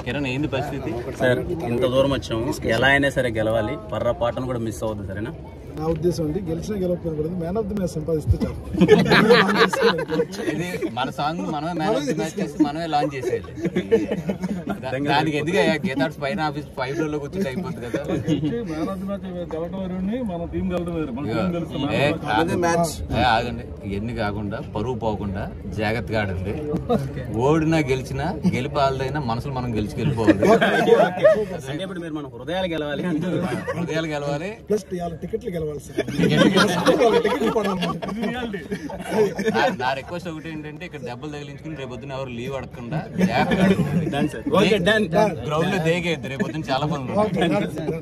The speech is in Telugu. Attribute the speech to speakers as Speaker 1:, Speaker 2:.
Speaker 1: కిరణ్ ఏంది పరిస్థితి
Speaker 2: సార్ ఇంత దూరం వచ్చాము ఎలా అయినా సరే గెలవాలి పర్ర పాటను కూడా మిస్ అవ్వద్దు సరేనా
Speaker 3: నా ఉద్దేశం అండి గెలిచినా గెలవకపోయినా కూడా మ్యాన్ ఆఫ్ ది మ్యాచ్ సంపాదిస్తే చాలు
Speaker 1: ఇది మన సాంగ్ మనమే మ్యాన్ ఆఫ్ ది మ్యాచ్ చేసి మనమే లాంచ్ చేసేయాలి దా- దానికి ఎందుకు గీతాడ్స్ పైన ఆఫీస్ ఫైవ్ ఫ్లోర్ లో కూర్చుంటే అయిపోతుంది కదా
Speaker 4: మ్యాన్ ఆఫ్ ది మ్యాచ్ గెలవడం వేరుని మన టీం గెలవడం వేరు మన టీం గెలుస్తాం
Speaker 1: ఏ, కాదు. ఏ, ఆగండి ఇవన్నీ కాకుండా పరువు పోకుండా జాగ్రత్తగా ఆడండి ఓడినా గెలిచినా గెలిపాలదైనా మనసులు మనం గెలిచి గెలిపోవాలి
Speaker 2: అంటే ఇప్పుడు మీరు మన హృదయాలు గెలవాలి అంటే
Speaker 1: హృదయాలు గెలవాలి
Speaker 3: ప్లస్ ఇవాళ టికెట్లు గెలవాలి సార్ టికెట్లు పడాలి
Speaker 1: నా- నా రిక్వెస్ట్ ఒకటి ఏంటంటే ఇక్కడ దెబ్బలు తగిలించుకుని రేపు పొద్దున ఎవరు లీవ్ అడగకుండా జాగ్రత్తగా
Speaker 2: ఓకే డన్
Speaker 1: గ్రౌండ్ లో దేగేద్దు రేపు పొద్దున చాలా పనులు ఉన్నాయి.